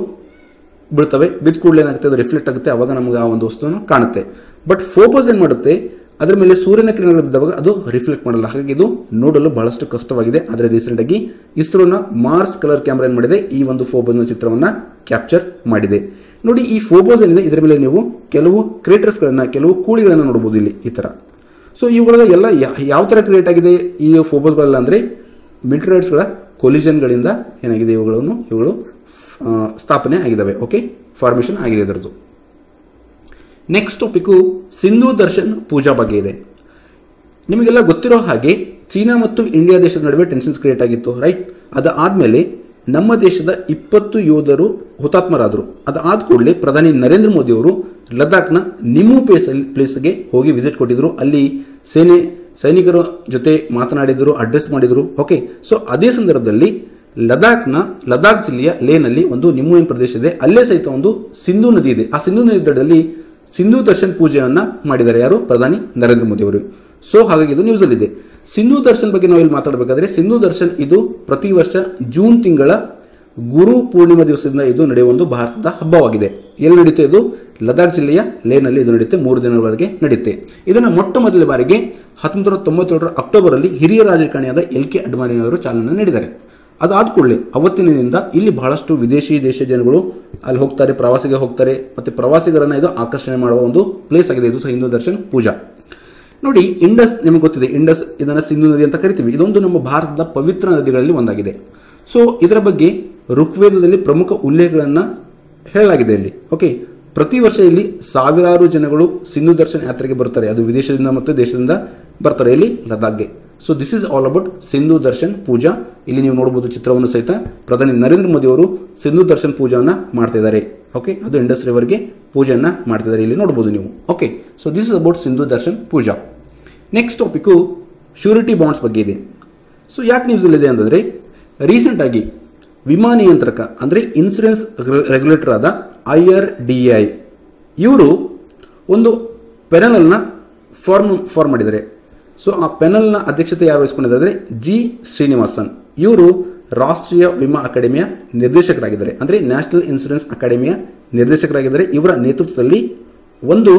ಬೀಳ್ತವೆ ಬಿದ್ದ ಕೂಡಲೇ ಏನಾಗುತ್ತೆ ಅದು ರಿಫ್ಲೆಕ್ಟ್ ಆಗುತ್ತೆ ಅವಾಗ ನಮಗೆ ಆ ಒಂದು ವಸ್ತುವನ್ನು ಕಾಣುತ್ತೆ ಬಟ್ ಫೋಬೋಸ್ ಏನ್ ಮಾಡುತ್ತೆ ಅದರ ಮೇಲೆ ಸೂರ್ಯನ ಕಿರಣಗಳು ಬಿದ್ದಾಗ ಅದು ರಿಫ್ಲೆಕ್ಟ್ ಮಾಡಲ್ಲ ಹಾಗಾಗಿ ಇದು ನೋಡಲು ಬಹಳಷ್ಟು ಕಷ್ಟವಾಗಿದೆ ಆದರೆ ರೀಸೆಂಟ್ ಆಗಿ ಇಸ್ರೋನ ಮಾರ್ಸ್ ಕಲರ್ ಕ್ಯಾಮ್ರಾ ಏನ್ ಮಾಡಿದೆ ಈ ಒಂದು ಫೋಬೋಸ್ನ ಚಿತ್ರವನ್ನ ಕ್ಯಾಪ್ಚರ್ ಮಾಡಿದೆ ನೋಡಿ ಈ ಫೋಬೋಸ್ ಏನಿದೆ ಇದರ ಮೇಲೆ ನೀವು ಕೆಲವು ಕ್ರೇಟರ್ಸ್ಗಳನ್ನ ಕೆಲವು ಕೂಳಿಗಳನ್ನ ನೋಡಬಹುದು ಇಲ್ಲಿ ಈ ತರ ಸೊ ಇವುಗಳೆಲ್ಲ ಎಲ್ಲ ಯಾ- ಯಾವ ತರ ಕ್ರಿಯೇಟ್ ಆಗಿದೆ ಈ ಫೋಬೋಸ್ಗಳೆಲ್ಲ ಅಂದ್ರೆ ಮಿಟ್ರೈಡ್ಸ್ಗಳ ಕೊಲಿಷನ್ಗಳಿಂದ ಏನಾಗಿದೆ ಇವುಗಳನ್ನು ಇವುಗಳು ಆ, ಸ್ಥಾಪನೆ ಆಗಿದ್ದಾವೆ ಓಕೆ ಫಾರ್ಮೇಷನ್ ಆಗಿದೆ ಇದರದ್ದು ನೆಕ್ಸ್ಟ್ ಟಾಪಿಕ್ಕು ಸಿಂಧು ದರ್ಶನ್ ಪೂಜಾ ಬಗ್ಗೆ ಇದೆ ನಿಮಗೆಲ್ಲ ಗೊತ್ತಿರೋ ಹಾಗೆ ಚೀನಾ ಮತ್ತು ಇಂಡಿಯಾ ದೇಶದ ನಡುವೆ ಟೆನ್ಷನ್ಸ್ ಕ್ರಿಯೇಟ್ ಆಗಿತ್ತು ರೈಟ್ ಅದಾದ್ಮೇಲೆ ನಮ್ಮ ದೇಶದ ಇಪ್ಪತ್ತು ಯೋಧರು ಹುತಾತ್ಮರಾದರು ಅದಾದ ಕೂಡಲೇ ಪ್ರಧಾನಿ ನರೇಂದ್ರ ಮೋದಿ ಅವರು ಲದಾಖ್ನ ನಿಮು ಪ್ಲೇಸ್ ಪ್ಲೇಸ್ಗೆ ಹೋಗಿ ವಿಸಿಟ್ ಕೊಟ್ಟಿದ್ರು ಅಲ್ಲಿ ಸೇನೆ ಸೈನಿಕರ ಜೊತೆ ಮಾತನಾಡಿದರು ಅಡ್ರೆಸ್ ಮಾಡಿದರು ಓಕೆ ಸೊ ಅದೇ ಸಂದರ್ಭದಲ್ಲಿ ಲದಾಖ್ನ ಲದಾಖ್ ಜಿಲ್ಲೆಯ ಲೇನಲ್ಲಿ ಒಂದು ನಿಮು ಎಂಬ ಪ್ರದೇಶ ಇದೆ ಅಲ್ಲೇ ಸಹಿತ ಒಂದು ಸಿಂಧು ನದಿ ಇದೆ ಆ ಸಿಂಧು ನದಿ ದಡದಲ್ಲಿ ಸಿಂಧು ದರ್ಶನ್ ಪೂಜೆಯನ್ನ ಮಾಡಿದ್ದಾರೆ ಯಾರು ಪ್ರಧಾನಿ ನರೇಂದ್ರ ಮೋದಿ ಅವರು ಸೊ ಹಾಗಾಗಿ ಇದು ನ್ಯೂಸ್ ಇದೆ ಸಿಂಧು ದರ್ಶನ್ ಬಗ್ಗೆ ನಾವು ಇಲ್ಲಿ ಮಾತಾಡಬೇಕಾದ್ರೆ ಸಿಂಧು ದರ್ಶನ್ ಇದು ಪ್ರತಿ ವರ್ಷ ಜೂನ್ ತಿಂಗಳ ಗುರು ಪೂರ್ಣಿಮಾ ದಿವಸದಿಂದ ಇದು ನಡೆಯುವ ಒಂದು ಭಾರತದ ಹಬ್ಬವಾಗಿದೆ ಎಲ್ಲಿ ನಡೆಯುತ್ತೆ ಇದು ಲದಾಖ್ ಜಿಲ್ಲೆಯ ಲೇನಲ್ಲಿ ಇದು ನಡೆಯುತ್ತೆ ಮೂರು ದಿನಗಳವರೆಗೆ ನಡೆಯುತ್ತೆ ಇದನ್ನು ಮೊಟ್ಟ ಮೊದಲ ಬಾರಿಗೆ ಹತ್ತೊಂಬತ್ತು ನೂರ ತೊಂಬತ್ತೇಳರ ಅಕ್ಟೋಬರ್ ಅಲ್ಲಿ ಹಿರಿಯ ರಾಜಕಾರಣಿಯಾದ ಎಲ್ ಕೆ ಅಡ್ವಾಣಿ ಅವರು ಚಾಲನೆ ನೀಡಿದ್ದಾರೆ ಅದಾದ ಕೂಡಲೇ ಅವತ್ತಿನಿಂದ ಇಲ್ಲಿ ಬಹಳಷ್ಟು ವಿದೇಶಿ ದೇಶ ಜನಗಳು ಅಲ್ಲಿ ಹೋಗ್ತಾರೆ ಪ್ರವಾಸಿಗೆ ಹೋಗ್ತಾರೆ ಮತ್ತೆ ಪ್ರವಾಸಿಗರನ್ನ ಇದು ಆಕರ್ಷಣೆ ಮಾಡುವ ಒಂದು ಪ್ಲೇಸ್ ಆಗಿದೆ ಇದು ಸಹ ಹಿಂದೂ ದರ್ಶನ್ ಪೂಜಾ ನೋಡಿ ಇಂಡಸ್ ನಿಮಗೆ ಗೊತ್ತಿದೆ ಇಂಡಸ್ ಇದನ್ನ ಸಿಂಧು ನದಿ ಅಂತ ಕರಿತೀವಿ ಇದೊಂದು ನಮ್ಮ ಭಾರತದ ಪವಿತ್ರ ನದಿಗಳಲ್ಲಿ ಒಂದಾಗಿದೆ ಸೊ ಇದರ ಬಗ್ಗೆ ಋಗ್ವೇದದಲ್ಲಿ ಪ್ರಮುಖ ಉಲ್ಲೇಖಗಳನ್ನ ಹೇಳಲಾಗಿದೆ ಇಲ್ಲಿ ಓಕೆ ಪ್ರತಿ ವರ್ಷ ಇಲ್ಲಿ ಸಾವಿರಾರು ಜನಗಳು ಸಿಂಧು ದರ್ಶನ್ ಯಾತ್ರೆಗೆ ಬರ್ತಾರೆ ಅದು ವಿದೇಶದಿಂದ ಮತ್ತು ದೇಶದಿಂದ ಬರ್ತಾರೆ ಇಲ್ಲಿ ಲದಾಖ್ಗೆ so this is all about Sindhu Darshan Puja ಇಲ್ಲಿ ನೀವು ನೋಡಬಹುದು ಚಿತ್ರವನ್ನು ಸಹಿತ ಪ್ರಧಾನಿ ನರೇಂದ್ರ ಮೋದಿ ಅವರು ಸಿಂಧು ದರ್ಶನ್ ಪೂಜಾವನ್ನ ಮಾಡ್ತಾ ಇದ್ದಾರೆ ಓಕೆ ಅದು ಇಂಡಸ್ ರಿವರ್ಗೆ ಪೂಜೆಯನ್ನ ಮಾಡ್ತಿದ್ದಾರೆ ಇಲ್ಲಿ ನೋಡಬಹುದು ನೀವು okay so this is about Sindhu Darshan Puja next topic surety bonds ಬಗ್ಗೆ ಇದೆ ಸೊ ಯಾಕೆ ನ್ಯೂಸ್ ಇದೆ ಅಂತಂದ್ರೆ ರೀಸೆಂಟ್ ಆಗಿ ವಿಮಾ ನಿಯಂತ್ರಕ ಅಂದ್ರೆ ಇನ್ಸೂರೆನ್ಸ್ ರೆಗ್ಯುಲೇಟರ್ ಆದ ಐ ಆರ್ ಡಿ ಐ ಇವರು ಒಂದು ಪೆನಲ್ನ ಫಾರ್ಮ್ ಫಾರ್ಮ್ ಮಾಡಿದ್ದಾರೆ ಸೊ ಆ ಪೆನಲ್ನ ಅಧ್ಯಕ್ಷತೆ ಯಾರು ವಹಿಸ್ಕೊಂಡಿದ್ದಾರೆ ಜಿ ಶ್ರೀನಿವಾಸನ್ ಇವರು ರಾಷ್ಟ್ರೀಯ ವಿಮಾ ಅಕಾಡೆಮಿಯ ನಿರ್ದೇಶಕರಾಗಿದ್ದಾರೆ ಅಂದ್ರೆ ನ್ಯಾಷನಲ್ ಇನ್ಶೂರೆನ್ಸ್ ಅಕಾಡೆಮಿಯ ನಿರ್ದೇಶಕರಾಗಿದ್ದಾರೆ ಇವರ ನೇತೃತ್ವದಲ್ಲಿ ಒಂದು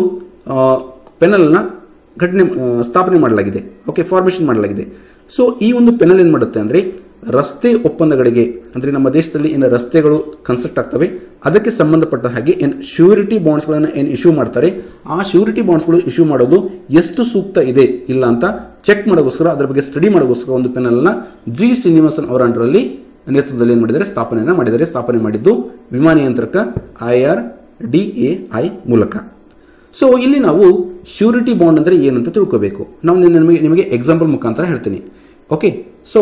ಪೆನಲ್ನ ಘಟನೆ ಆ, ಸ್ಥಾಪನೆ ಮಾಡಲಾಗಿದೆ ಓಕೆ ಫಾರ್ಮೇಷನ್ ಮಾಡಲಾಗಿದೆ ಸೊ ಈ ಒಂದು ಪೆನಲ್ ಏನು ಮಾಡುತ್ತೆ ಅಂದರೆ ರಸ್ತೆ ಒಪ್ಪಂದಗಳಿಗೆ ಅಂದರೆ ನಮ್ಮ ದೇಶದಲ್ಲಿ ಏನು ರಸ್ತೆಗಳು ಕನ್ಸ್ಟ್ರಕ್ಟ್ ಆಗ್ತವೆ ಅದಕ್ಕೆ ಸಂಬಂಧಪಟ್ಟ ಹಾಗೆ ಏನು ಶ್ಯೂರಿಟಿ ಬಾಂಡ್ಸ್ಗಳನ್ನು ಏನು ಇಶ್ಯೂ ಮಾಡ್ತಾರೆ ಆ ಶ್ಯೂರಿಟಿ ಬಾಂಡ್ಸ್ಗಳು ಇಶ್ಯೂ ಮಾಡೋದು ಎಷ್ಟು ಸೂಕ್ತ ಇದೆ ಇಲ್ಲ ಅಂತ ಚೆಕ್ ಮಾಡೋಕ್ಕೋಸ್ಕರ ಅದರ ಬಗ್ಗೆ ಸ್ಟಡಿ ಮಾಡೋಕ್ಕೋಸ್ಕರ ಒಂದು ಪೆನಲ್ನ ಜಿ ಶ್ರೀನಿವಾಸನ್ ಅವರ ಅಂಡರಲ್ಲಿ ನೇತೃತ್ವದಲ್ಲಿ ಏನು ಮಾಡಿದ್ದಾರೆ ಸ್ಥಾಪನೆಯನ್ನು ಮಾಡಿದ್ದಾರೆ ಸ್ಥಾಪನೆ ಮಾಡಿದ್ದು ವಿಮಾ ನಿಯಂತ್ರಕ I R D A I ಮೂಲಕ ಸೊ ಇಲ್ಲಿ ನಾವು ಶ್ಯೂರಿಟಿ ಬಾಂಡ್ ಅಂದರೆ ಏನಂತ ತಿಳ್ಕೋಬೇಕು ನಾವು ನಿನ್ನೆ ನಿಮಗೆ ನಿಮಗೆ ಎಕ್ಸಾಂಪಲ್ ಮುಖಾಂತರ ಹೇಳ್ತೀನಿ ಓಕೆ ಸೊ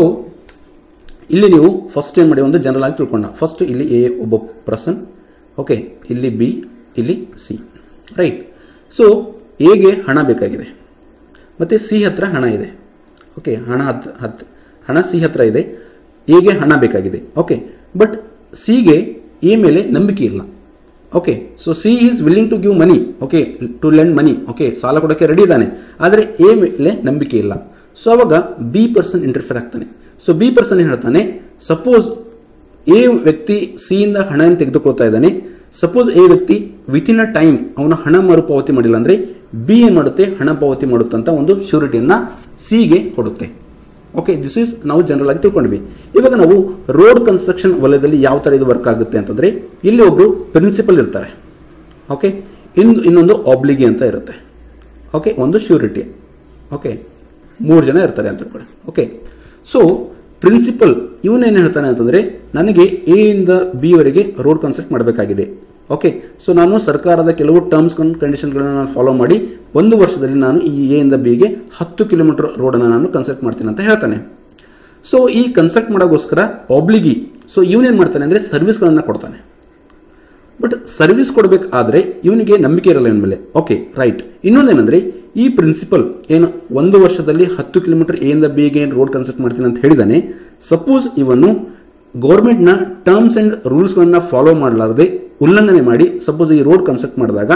ಇಲ್ಲಿ ನೀವು ಫಸ್ಟ್ ಏನು ಮಾಡಿ ಒಂದು ಜನರಲ್ ಆಗಿ ತಿಳ್ಕೊಂಡ ಫಸ್ಟ್ ಇಲ್ಲಿ ಎ ಒಬ್ಬ ಪರ್ಸನ್ ಓಕೆ ಇಲ್ಲಿ ಬಿ ಇಲ್ಲಿ ಸಿ ರೈಟ್ ಸೊ ಎಗೆ ಹಣ ಬೇಕಾಗಿದೆ ಮತ್ತು ಸಿ ಹತ್ರ ಹಣ ಇದೆ ಓಕೆ ಹಣ ಹತ್ ಹತ್ ಹಣ ಸಿ ಹತ್ರ ಇದೆ ಎಗೆ ಹಣ ಬೇಕಾಗಿದೆ ಓಕೆ ಬಟ್ ಸಿಗೆ ಎ ಮೇಲೆ ನಂಬಿಕೆ ಇಲ್ಲ okay so C is willing to give money okay to lend money okay ಸಾಲ ಕೊಡೋಕ್ಕೆ ರೆಡಿ ಇದ್ದಾನೆ ಆದರೆ ಎ ಮೇಲೆ ನಂಬಿಕೆ ಇಲ್ಲ ಸೊ ಅವಾಗ ಬಿ ಪರ್ಸನ್ ಇಂಟರ್ಫಿಯರ್ ಆಗ್ತಾನೆ ಸೊ ಬಿ ಪರ್ಸನ್ ಏನು ಹೇಳ್ತಾನೆ ಸಪೋಸ್ ಎ ವ್ಯಕ್ತಿ ಸಿ ಇಂದ ಹಣ ತೆಗೆದುಕೊಳ್ತಾ ಇದ್ದಾನೆ ಸಪೋಸ್ ಎ ವ್ಯಕ್ತಿ ವಿತಿನ್ ಅ ಟೈಮ್ ಅವನ ಹಣ ಮರುಪಾವತಿ ಮಾಡಿಲ್ಲ ಅಂದ್ರೆ ಬಿ ಏನ್ ಮಾಡುತ್ತೆ ಹಣ ಪಾವತಿ ಮಾಡುತ್ತಂತ ಒಂದು ಶ್ಯೂರಿಟಿಯನ್ನ ಸಿಗೆ ಕೊಡುತ್ತೆ ಓಕೆ ದಿಸ್ ಇಸ್ ನಾವು ಜನರಲ್ ಆಗಿ ತಿಳ್ಕೊಂಡ್ವಿ ಇವಾಗ ನಾವು ರೋಡ್ ಕನ್ಸ್ಟ್ರಕ್ಷನ್ ವಲಯದಲ್ಲಿ ಯಾವ ತರ ಇದು ವರ್ಕ್ ಆಗುತ್ತೆ ಅಂತಂದ್ರೆ ಇಲ್ಲಿ ಒಬ್ರು ಪ್ರಿನ್ಸಿಪಲ್ ಇರ್ತಾರೆ ಓಕೆ ಇನ್ನು ಇನ್ನೊಂದು ಆಬ್ಲಿಗಿ ಅಂತ ಇರುತ್ತೆ ಓಕೆ ಒಂದು ಶ್ಯೂರಿಟಿ ಓಕೆ ಮೂರು ಜನ ಇರ್ತಾರೆ ಅಂತ ತಿಳ್ಕೊಳ್ಳಿ ಓಕೆ ಸೊ ಪ್ರಿನ್ಸಿಪಲ್ ಇವನೇನು ಹೇಳ್ತಾನೆ ಅಂತಂದ್ರೆ ನನಗೆ ಎ ಇಂದ ಬಿ ವರೆಗೆ ರೋಡ್ ಕನ್ಸ್ಟ್ರಕ್ಟ್ ಮಾಡಬೇಕಾಗಿದೆ ಓಕೆ ಸೊ ನಾನು ಸರ್ಕಾರದ ಕೆಲವು ಟರ್ಮ್ಸ್ ಕಂಡೀಷನ್ಗಳನ್ನು ನಾನು ಫಾಲೋ ಮಾಡಿ ಒಂದು ವರ್ಷದಲ್ಲಿ ನಾನು ಈ ಎ ಇಂದ ಬಿಗೆ ಹತ್ತು ಕಿಲೋಮೀಟರ್ ರೋಡನ್ನು ನಾನು ಕನ್ಸ್ಟ್ರಕ್ಟ್ ಮಾಡ್ತೀನಿ ಅಂತ ಹೇಳ್ತಾನೆ ಸೊ ಈ ಕನ್ಸ್ಟ್ರಕ್ಟ್ ಮಾಡೋಕ್ಕೋಸ್ಕರ ಆಬ್ಲಿಗಿ ಸೊ ಇವನೇನು ಮಾಡ್ತಾನೆ ಅಂದರೆ ಸರ್ವಿಸ್ಗಳನ್ನು ಕೊಡ್ತಾನೆ ಬಟ್ ಸರ್ವಿಸ್ ಕೊಡಬೇಕಾದ್ರೆ ಇವನಿಗೆ ನಂಬಿಕೆ ಇರಲ್ಲ ಇವನ ಮೇಲೆ ಓಕೆ ರೈಟ್ ಇನ್ನೊಂದೇನಂದ್ರೆ ಈ ಪ್ರಿನ್ಸಿಪಲ್ ಏನು ಒಂದು ವರ್ಷದಲ್ಲಿ ಹತ್ತು ಕಿಲೋಮೀಟರ್ ಎ ಇಂದ ಬಿಗೆ ಏನು ರೋಡ್ ಕನ್ಸ್ಟ್ರಕ್ಟ್ ಮಾಡ್ತೀನಿ ಅಂತ ಹೇಳಿದಾನೆ ಸಪೋಸ್ ಇವನು ಗೌರ್ಮೆಂಟ್ನ ಟರ್ಮ್ಸ್ ಅಂಡ್ ರೂಲ್ಸ್ಗಳನ್ನ ಫಾಲೋ ಮಾಡಲಾರದೆ ಉಲ್ಲಂಘನೆ ಮಾಡಿ ಸಪೋಸ್ ಈ ರೋಡ್ ಕನ್ಸ್ಟ್ರಕ್ಟ್ ಮಾಡಿದಾಗ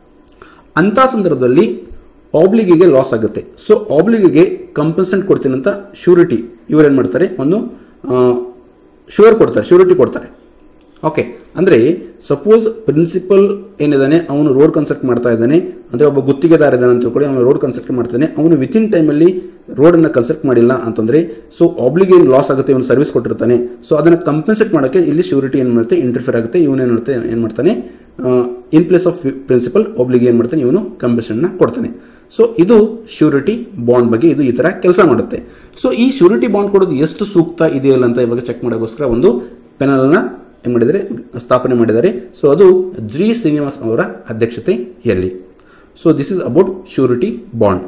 ಅಂತ ಸಂದರ್ಭದಲ್ಲಿ ಆಬ್ಲಿಗಿಗೆ ಲಾಸ್ ಆಗುತ್ತೆ ಸೊ ಆಬ್ಲಿಗಿಗೆ ಕಂಪನ್ಸೆಂಟ್ ಕೊಡ್ತೀನಿ ಅಂತ ಶ್ಯೂರಿಟಿ ಇವ್ರು ಏನು ಮಾಡ್ತಾರೆ ಒಂದು ಶೂರ್ ಕೊಡ್ತಾರೆ ಶ್ಯೂರಿಟಿ ಕೊಡ್ತಾರೆ ಓಕೆ ಅಂದ್ರೆ ಸಪೋಸ್ ಪ್ರಿನ್ಸಿಪಲ್ ಏನಿದಾನೆ ಅವನು ರೋಡ್ ಕನ್ಸ್ಟ್ರಕ್ಟ್ ಮಾಡ್ತಾ ಇದ್ದಾನೆ ಅಂದ್ರೆ ಒಬ್ಬ ಗುತ್ತಿಗೆದಾರ ಇದ್ದಾನೆ ಅಂತ ತಿಳ್ಕೊಳ್ಳಿ ಅವನು ರೋಡ್ ಕನ್ಸ್ಟ್ರಕ್ಟ್ ಮಾಡ್ತಾನೆ ಅವನು ವಿತಿನ್ ಟೈಮಲ್ಲಿ ರೋಡ್ ಅನ್ನ ಕನ್ಸ್ಟ್ರಕ್ಟ್ ಮಾಡಿಲ್ಲ ಅಂತಂದ್ರೆ ಸೊ ಆಬ್ಲಿಗೆ ಏನು ಲಾಸ್ ಆಗುತ್ತೆ ಇವನು ಸರ್ವಿಸ್ ಕೊಟ್ಟಿರ್ತಾನೆ ಸೊ ಅದನ್ನ ಕಂಪನ್ಸೇಟ್ ಮಾಡೋಕ್ಕೆ ಇಲ್ಲಿ ಶ್ಯೂರಿಟಿ ಏನು ಮಾಡುತ್ತೆ ಇಂಟರ್ಫಿಯರ್ ಆಗುತ್ತೆ ಇವನು ಏನು ಮಾಡುತ್ತೆ ಏನು ಮಾಡ್ತಾನೆ in place of principal obligor ಏನು ಮಾಡ್ತಾನೆ ಇವನು ಕಂಪನ್ಸೇಷನ್ ಕೊಡ್ತಾನೆ ಸೊ ಇದು ಶ್ಯೂರಿಟಿ ಬಾಂಡ್ ಬಗ್ಗೆ ಇದು ಈ ತರ ಕೆಲಸ ಮಾಡುತ್ತೆ ಸೊ ಈ ಶ್ಯೂರಿಟಿ ಬಾಂಡ್ ಕೊಡೋದು ಎಷ್ಟು ಸೂಕ್ತ ಇದೆಯಲ್ಲ ಅಂತ ಇವಾಗ ಚೆಕ್ ಮಾಡೋಕ್ಕೋಸ್ಕರ ಒಂದು ಪೆನಲ್ನ ಏನು ಮಾಡಿದರೆ ಸ್ಥಾಪನೆ ಮಾಡಿದ್ದಾರೆ ಸೊ ಅದು ಜಿ ಶ್ರೀನಿವಾಸ್ ಅವರ ಅಧ್ಯಕ್ಷತೆಯಲ್ಲಿ so this is about surety bond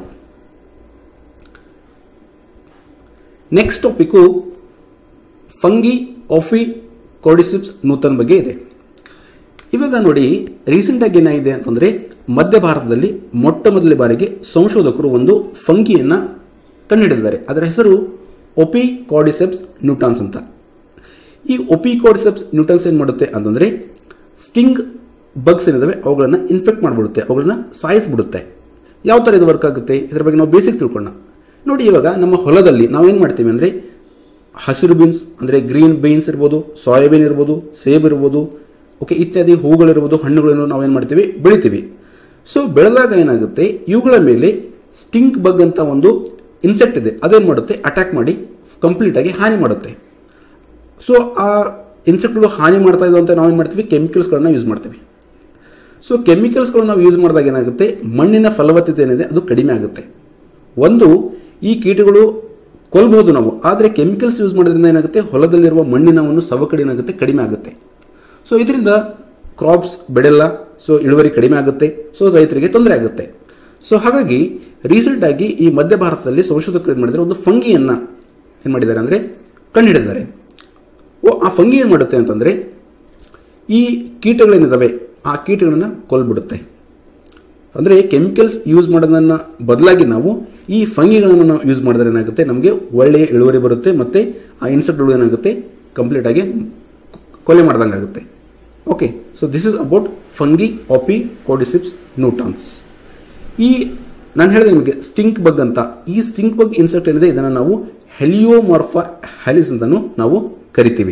next topic fungi Ophiocordyceps nutans ಬಗ್ಗೆ ಇದೆ ಇವಾಗ ನೋಡಿ ರೀಸೆಂಟ್ ಆಗಿ ಏನಾಗಿದೆ ಅಂತಂದ್ರೆ ಮಧ್ಯ ಭಾರತದಲ್ಲಿ ಮೊಟ್ಟ ಮೊದಲ ಬಾರಿಗೆ ಸಂಶೋಧಕರು ಒಂದು ಫಂಗಿಯನ್ನ ಕಂಡುಹಿಡಿದಿದ್ದಾರೆ ಅದರ ಹೆಸರು ಒಪಿ ಕಾರ್ಡಿಸೆಪ್ಸ್ ನ್ಯೂಟಾನ್ಸ್ ಅಂತ ಈ ಒಪಿ ಕಾರ್ಡಿಸೆಪ್ಸ್ ನ್ಯೂಟನ್ಸ್ ಏನು ಮಾಡುತ್ತೆ ಅಂತಂದ್ರೆ ಸ್ಟಿಂಗ್ ಬಗ್ಸ್ ಏನಿದಾವೆ ಅವುಗಳನ್ನ ಇನ್ಫೆಕ್ಟ್ ಮಾಡಿಬಿಡುತ್ತೆ ಅವುಗಳನ್ನ ಸಾಯಿಸ್ಬಿಡುತ್ತೆ ಯಾವ ಥರ ಇದು ವರ್ಕ್ ಆಗುತ್ತೆ ಇದರ ಬಗ್ಗೆ ನಾವು ಬೇಸಿಕ್ ತಿಳ್ಕೊಳ್ಳೋಣ ನೋಡಿ ಇವಾಗ ನಮ್ಮ ಹೊಲದಲ್ಲಿ ನಾವೇನು ಮಾಡ್ತೀವಿ ಅಂದರೆ ಹಸಿರು ಬೀನ್ಸ್ ಅಂದರೆ ಗ್ರೀನ್ ಬೀನ್ಸ್ ಇರ್ಬೋದು ಸೋಯಾಬೀನ್ ಇರ್ಬೋದು ಸೇಬ್ ಇರ್ಬೋದು ಓಕೆ ಇತ್ಯಾದಿ ಹೂಗಳಿರ್ಬೋದು ಹಣ್ಣುಗಳನ್ನು ನಾವೇನು ಮಾಡ್ತೀವಿ ಬೆಳಿತೀವಿ ಸೊ ಬೆಳೆದಾಗ ಏನಾಗುತ್ತೆ ಇವುಗಳ ಮೇಲೆ ಸ್ಟಿಂಕ್ ಬಗ್ ಅಂತ ಒಂದು ಇನ್ಸೆಕ್ಟ್ ಇದೆ ಅದೇನು ಮಾಡುತ್ತೆ ಅಟ್ಯಾಕ್ ಮಾಡಿ ಕಂಪ್ಲೀಟ್ ಆಗಿ ಹಾನಿ ಮಾಡುತ್ತೆ ಸೊ ಆ ಇನ್ಸೆಕ್ಟ್ಗಳು ಹಾನಿ ಮಾಡ್ತಾ ಇದ್ದು ಅಂತ ನಾವೇನು ಮಾಡ್ತೀವಿ ಕೆಮಿಕಲ್ಸ್ಗಳನ್ನ ಯೂಸ್ ಮಾಡ್ತೀವಿ ಸೊ ಕೆಮಿಕಲ್ಸ್ಗಳನ್ನ ನಾವು ಯೂಸ್ ಮಾಡಿದಾಗ ಏನಾಗುತ್ತೆ ಮಣ್ಣಿನ ಫಲವತ್ತತೆ ಏನಿದೆ ಅದು ಕಡಿಮೆ ಆಗುತ್ತೆ ಒಂದು ಈ ಕೀಟಗಳು ಕೊಲ್ಬಹುದು ನಾವು ಆದರೆ ಕೆಮಿಕಲ್ಸ್ ಯೂಸ್ ಮಾಡೋದ್ರಿಂದ ಏನಾಗುತ್ತೆ ಹೊಲದಲ್ಲಿರುವ ಮಣ್ಣಿನ ಒಂದು ಸವಕಳಿ ಏನಾಗುತ್ತೆ ಕಡಿಮೆ ಆಗುತ್ತೆ ಸೊ ಇದರಿಂದ ಕ್ರಾಪ್ಸ್ ಬೆಳೆಲ್ಲ ಸೊ ಇಳುವರಿ ಕಡಿಮೆ ಆಗುತ್ತೆ ಸೊ ರೈತರಿಗೆ ತೊಂದರೆ ಆಗುತ್ತೆ ಸೊ ಹಾಗಾಗಿ ರೀಸೆಂಟ್ ಆಗಿ ಈ ಮಧ್ಯ ಭಾರತದಲ್ಲಿ ಸಂಶೋಧಕರು ಏನು ಮಾಡಿದ್ದಾರೆ ಒಂದು ಫಂಗಿಯನ್ನ ಏನು ಮಾಡಿದ್ದಾರೆ ಅಂದರೆ ಕಂಡುಹಿಡಿದಿದ್ದಾರೆ ಓ ಆ ಫಂಗಿ ಏನು ಮಾಡುತ್ತೆ ಅಂತಂದರೆ ಈ ಕೀಟಗಳೇನಿದಾವೆ ಆ ಕೀಟಗಳನ್ನ ಕೊಲ್ಬಿಡುತ್ತೆ ಅಂದರೆ ಕೆಮಿಕಲ್ಸ್ ಯೂಸ್ ಮಾಡೋದನ್ನ ಬದಲಾಗಿ ನಾವು ಈ ಫಂಗಿಗಳನ್ನು ನಾವು ಯೂಸ್ ಮಾಡಿದ್ರೆ ಏನಾಗುತ್ತೆ ನಮಗೆ ಒಳ್ಳೆಯ ಇಳುವರಿ ಬರುತ್ತೆ ಮತ್ತು ಆ ಇನ್ಸೆಕ್ಟ್ಗಳು ಏನಾಗುತ್ತೆ ಕಂಪ್ಲೀಟ್ ಆಗಿ ಕೊಲೆ ಮಾಡ್ದಂಗೆ ಆಗುತ್ತೆ okay so this is about fungi Ophiocordyceps nutans ಈ ನಾನು ಹೇಳಿದೆ ನಿಮಗೆ ಸ್ಟಿಂಕ್ ಬಗ್ ಅಂತ ಈ ಸ್ಟಿಂಕ್ ಬಗ್ ಇನ್ಸೆಕ್ಟ್ ಏನಿದೆ ಇದನ್ನು ನಾವು ಹೆಲಿಯೋಮಾರ್ಫಾ ಹ್ಯಾಲಿಸ್ ಅಂತಲೂ ನಾವು ಕರಿತೀವಿ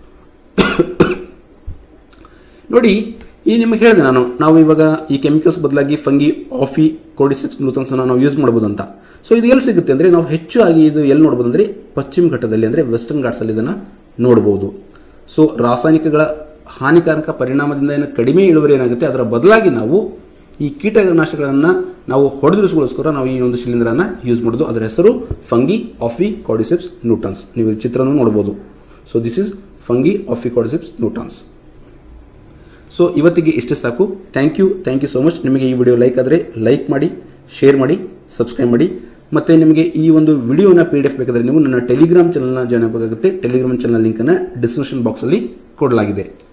ನೋಡಿ ಈ ನಿಮಗೆ ಹೇಳಿದೆ ನಾನು ನಾವು ಇವಾಗ ಈ ಕೆಮಿಕಲ್ಸ್ ಬದಲಾಗಿ ಫಂಗಿ ಆಫಿ ಕೋಡಿಸಿಪ್ಸ್ ನೂತನ್ಸ್ ನಾವು ಯೂಸ್ ಮಾಡ್ಬೋದು ಅಂತ ಸೊ ಇದು ಎಲ್ಲಿ ಸಿಗುತ್ತೆ ಅಂದರೆ ನಾವು ಹೆಚ್ಚು ಆಗಿ ಇದು ಎಲ್ಲಿ ನೋಡ್ಬೋದು ಅಂದರೆ ಪಶ್ಚಿಮ ಘಟ್ಟದಲ್ಲಿ ಅಂದರೆ ವೆಸ್ಟರ್ನ್ ಘಾಟ್ಸಲ್ಲಿ ಇದನ್ನು ನೋಡ್ಬೋದು ಸೊ ರಾಸಾಯನಿಕಗಳ ಹಾನಿಕಾರಕ ಪರಿಣಾಮದಿಂದ ಏನು ಕಡಿಮೆ ಇಳುವರಿ ಏನಾಗುತ್ತೆ ಅದರ ಬದಲಾಗಿ ನಾವು ಈ ಕೀಟನಾಶಕಗಳನ್ನು ನಾವು ಹೊಡೆದಿರಿಸೋಸ್ಕರ ನಾವು ಈ ಒಂದು ಶಿಲೀಂಧ್ರನ ಯೂಸ್ ಮಾಡೋದು ಅದರ ಹೆಸರು ಫಂಗಿ ಆಫಿ ಕಾರ್ಡಿಸಿಪ್ಸ್ ನ್ಯೂಟನ್ಸ್ ನೀವು ಈ ಚಿತ್ರನೂ ನೋಡ್ಬೋದು so this is fungi Ophiocordyceps nutans so ಇವತ್ತಿಗೆ ಇಷ್ಟೇ ಸಾಕು thank you thank you so much ನಿಮಗೆ ಈ ವಿಡಿಯೋ ಲೈಕ್ ಆದರೆ ಲೈಕ್ ಮಾಡಿ ಶೇರ್ ಮಾಡಿ ಸಬ್ಸ್ಕ್ರೈಬ್ ಮಾಡಿ ಮತ್ತೆ ನಿಮಗೆ ಈ ಒಂದು ವಿಡಿಯೋನ ಪಿ ಡಿ ಎಫ್ ಬೇಕಾದರೆ ನೀವು ನನ್ನ ಟೆಲಿಗ್ರಾಮ್ ಚಾನಲ್ನ ಜಾಯ್ನ್ ಆಗಬೇಕಾಗುತ್ತೆ ಟೆಲಿಗ್ರಾಮ್ ಚಾನಲ್ ಲಿಂಕನ್ನು ಡಿಸ್ಕ್ರಿಪ್ಷನ್ ಬಾಕ್ಸಲ್ಲಿ ಕೊಡಲಾಗಿದೆ